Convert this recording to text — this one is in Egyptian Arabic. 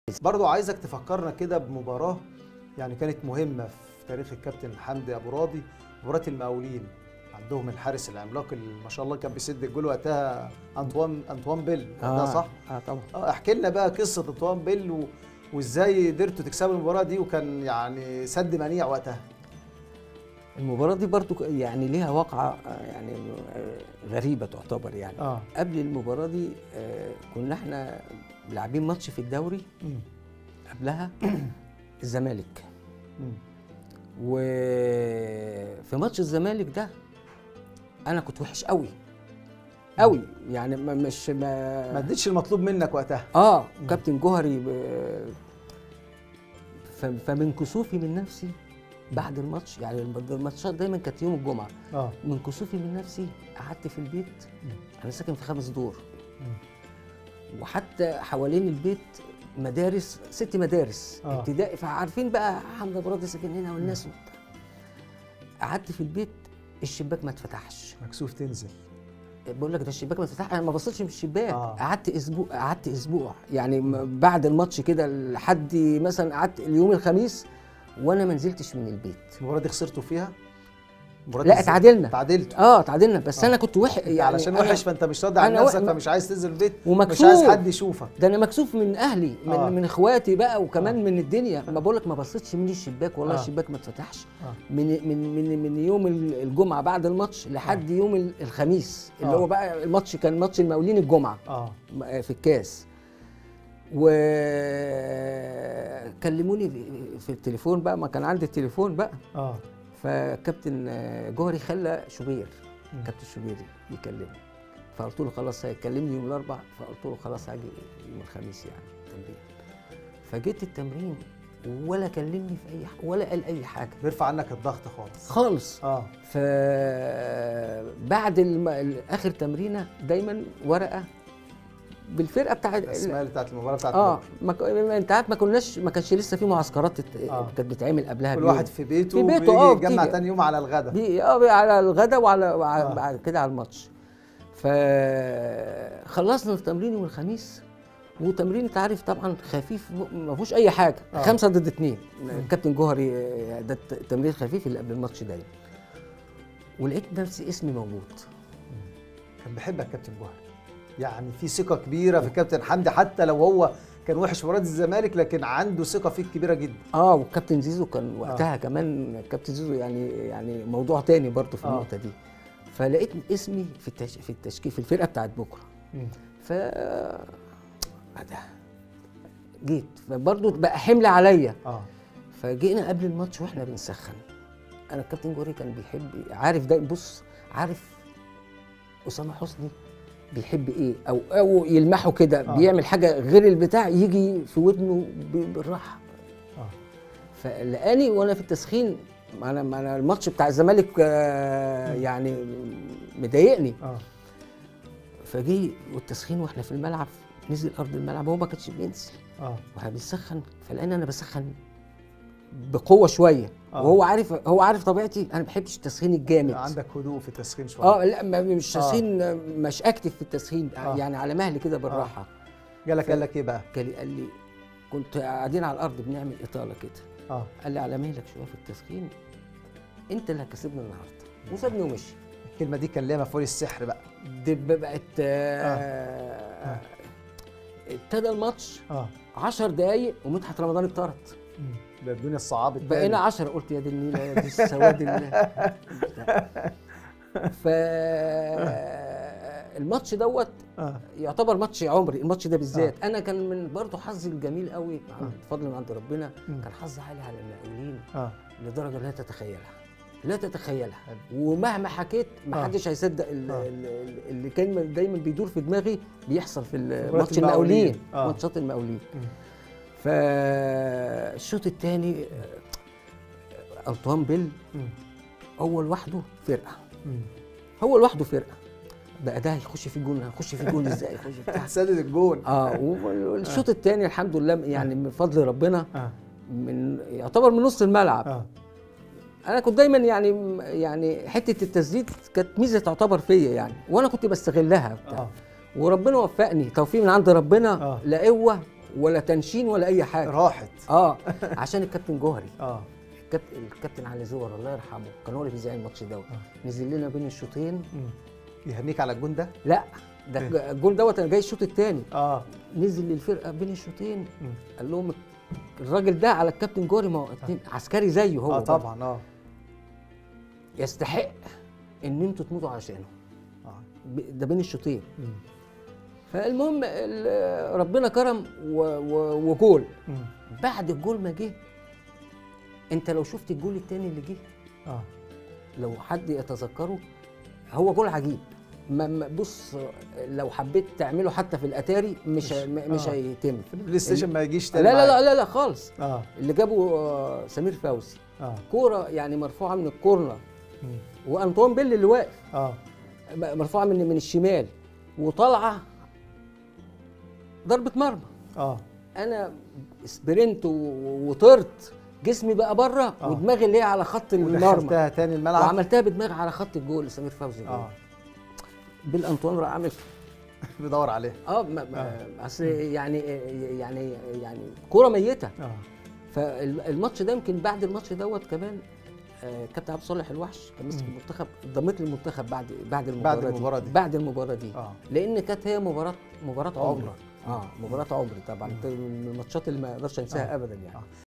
برضو عايزك تفكرنا كده بمباراة يعني كانت مهمة في تاريخ الكابتن حمدي أبو راضي مباراة المقاولين عندهم الحارس العملاق اللي ما شاء الله كان بيسد الجول وقتها أنطوان أنطوان بيل ده صح؟ اه طبعا اه احكي لنا بقى قصة أنطوان بيل و... وازاي قدرتوا تكسبوا المباراة دي وكان يعني سد منيع وقتها المباراه دي برضو ك- يعني ليها واقعه آه، يعني آه، غريبه تعتبر يعني اه قبل المباراه دي آه، كنا احنا لاعبين ماتش في الدوري مم. قبلها الزمالك مم. وفي ماتش الزمالك ده انا كنت وحش قوي قوي يعني ما مش ما ما اديتش المطلوب منك وقتها اه كابتن جوهري ب- ف- فمن كسوفي من نفسي بعد الماتش يعني الماتشات دايما كانت يوم الجمعه اه من كسوفي من نفسي قعدت في البيت انا ساكن في خمس دور وحتى حوالين البيت مدارس ست مدارس آه. ابتدائي فعارفين بقى حمد ابو راضي ساكن هنا والناس وبتاع قعدت في البيت الشباك ما اتفتحش مكسوف تنزل بقول لك ده الشباك ما اتفتحش انا ما بصيتش من الشباك آه. قعدت اسبوع قعدت اسبوع يعني م- بعد الماتش كده لحد مثلا قعدت اليوم الخميس وانا ما نزلتش من البيت المباراة دي خسرتوا فيها؟ مباراة لا الز- اتعادلنا تعادلتوا اه تعادلنا بس آه. انا كنت وحش يعني يعني علشان أنا- وحش فانت مش راضي عن أنا نفسك وح- فمش عايز تنزل البيت مش ومكسوف عايز حد يشوفك ده انا مكسوف من اهلي من, آه. آه. من اخواتي بقى وكمان آه. آه. من الدنيا ما بقول لك ما بصيتش من الشباك والله آه. آه. الشباك ما اتفتحش آه. آه. من من من من يوم ال- الجمعه بعد الماتش لحد آه. يوم ال- الخميس اللي آه. هو بقى الماتش كان ماتش المقاولين الجمعه اه م- في الكاس وكلموني في التليفون بقى ما كان عندي التليفون بقى اه فكابتن جوهري خلى شوبير مم. كابتن شوبير يكلمني فقلت له خلاص هيكلمني يوم الاربعاء فقلت له خلاص هاجي يوم الخميس يعني تمرين فجيت التمرين ولا كلمني في اي حاجه ولا قال اي حاجه بيرفع عنك الضغط خالص خالص اه فبعد الم... اخر تمرينه دايما ورقه بالفرقه بتاعت الاسماء بتاعت المباراه بتاعت اه بكرة. ما ك... ما انت عارف ما كناش ما كانش لسه في معسكرات تت... آه. كانت بتتعمل قبلها كل بيوم. واحد في بيته في بيته، وبيجي آه، يتجمع بتيجي. تاني يوم على الغدا دي اه على الغدا وعلى آه. وع- بعد كده على الماتش فخلصنا التمرين يوم الخميس وتمرين انت عارف طبعا خفيف م- ما فيهوش اي حاجه آه. خمسه ضد اثنين الكابتن جوهري آه، ده الت- التمرين الخفيف اللي قبل الماتش دايما ولقيت نفسي اسمي موجود كان بيحبك كابتن جوهري يعني في ثقه كبيره في الكابتن حمدي حتى لو هو كان وحش في مباراه الزمالك لكن عنده ثقه فيك كبيره جدا اه والكابتن زيزو كان وقتها كمان الكابتن زيزو يعني يعني موضوع تاني برضه في آه. النقطه دي فلقيت اسمي في التش... في التشكيل في الفرقه بتاعت بكره ف ده جيت فبرضه بقى حمل عليا اه فجينا قبل الماتش واحنا بنسخن انا الكابتن جوري كان بيحب عارف ده بص عارف اسامه حسني بيحب ايه او او يلمحه كده آه. آه. بيعمل حاجه غير البتاع يجي في ودنه ب- بالراحه اه فلقاني وانا في التسخين ما انا ما انا الماتش بتاع الزمالك آه، يعني مضايقني اه فجي والتسخين واحنا في الملعب نزل ارض الملعب هو ما كانش بينزل اه واحنا بنسخن فلقاني انا بسخن بقوه شويه آه. وهو عارف هو عارف طبيعتي انا ما بحبش التسخين الجامد عندك هدوء في التسخين شويه اه لا ما- مش آه. تسخين مش اكتف في التسخين آه. يعني على مهل كده بالراحه جالك قال لك ايه بقى؟ قال لي قال لي كنت قاعدين على الارض بنعمل اطاله كده اه قال لي على مهلك شويه في التسخين انت اللي هتكسبنا النهارده وسابني ومشي الكلمه دي كان ليها مفعول السحر بقى دب بقت آه، ابتدى الماتش اه 10 دقايق ومدحت رمضان اتطرد ده الدنيا الصعاب بقينا 10 قلت يا دي النيله يا دي السواد ال- ف الماتش دوت اه يعتبر ماتش عمري الماتش ده بالذات انا كان من برضه حظي الجميل قوي عند فضل من عند ربنا مم. كان حظي عالي على المقاولين اه لدرجه لا تتخيلها لا تتخيلها ومهما حكيت ما آه. حدش هيصدق ال- آه. ال- ال- اللي كان دايما بيدور في دماغي بيحصل في مباراة ماتش المقاولين. المقاولين آه. ماتشات المقاولين مم. فالشوط الثاني انطوان بيل مم. هو لوحده فرقه مم. هو لوحده فرقه بقى ده هيخش في الجون هيخش في الجون ازاي يخش بتاع سدد الجون اه والشوط الثاني الحمد لله يعني من فضل ربنا اه من يعتبر من نص الملعب اه انا كنت دايما يعني يعني حته التسديد كانت ميزه تعتبر فيا يعني وانا كنت بستغلها بتاع. اه وربنا وفقني توفيق من عند ربنا آه. لا قوه ولا تنشين ولا اي حاجه راحت اه عشان الكابتن جوهري اه الكابتن الكابتن علي زور الله يرحمه كان هو اللي بيذيع الماتش دوت آه. نزل لنا بين الشوطين مم. يهنيك على الجون ده لا ده الجول دوت انا جاي الشوط الثاني اه نزل للفرقه بين الشوطين مم. قال لهم الراجل ده على الكابتن جوري ما هو اتنين عسكري زيه هو اه برضه. طبعا اه يستحق ان انتوا تموتوا عشانه اه ب- ده بين الشوطين مم. فالمهم ال- ربنا كرم و- و- وجول مم. بعد الجول ما جه انت لو شفت الجول التاني اللي جه اه لو حد يتذكره هو جول عجيب ما ما- بص لو حبيت تعمله حتى في الاتاري مش مش- م- مش آه. هيتم في البلاي ستيشن ما يجيش لا تاني لا لا معاك. لا لا خالص اه اللي جابه آه، سمير فوزي اه كوره يعني مرفوعه من الكورنر مم. وانطوان بيل اللي واقف اه م- مرفوعه من من الشمال وطالعه ضربه مرمى اه انا سبرنت و- وطرت جسمي بقى بره آه. ودماغي اللي هي على خط المرمى ودخلتها تاني الملعب وعملتها بدماغي على خط الجول لسمير فوزي اه بيل انطوان راح عامل بيدور عليه اه ما- ما- اصل يعني يعني يعني كوره ميته اه فالماتش ده يمكن بعد الماتش دوت كمان آه، كابتن عبد الصالح الوحش كان ماسك مم. المنتخب انضميت للمنتخب بعد بعد المباراه بعد المباراة دي. بعد المباراه دي اه لان كانت هي مباراه مباراه عمر. عمر اه مباراه عمري طبعا من الماتشات اللي ما اقدرش انساها آه. ابدا يعني آه.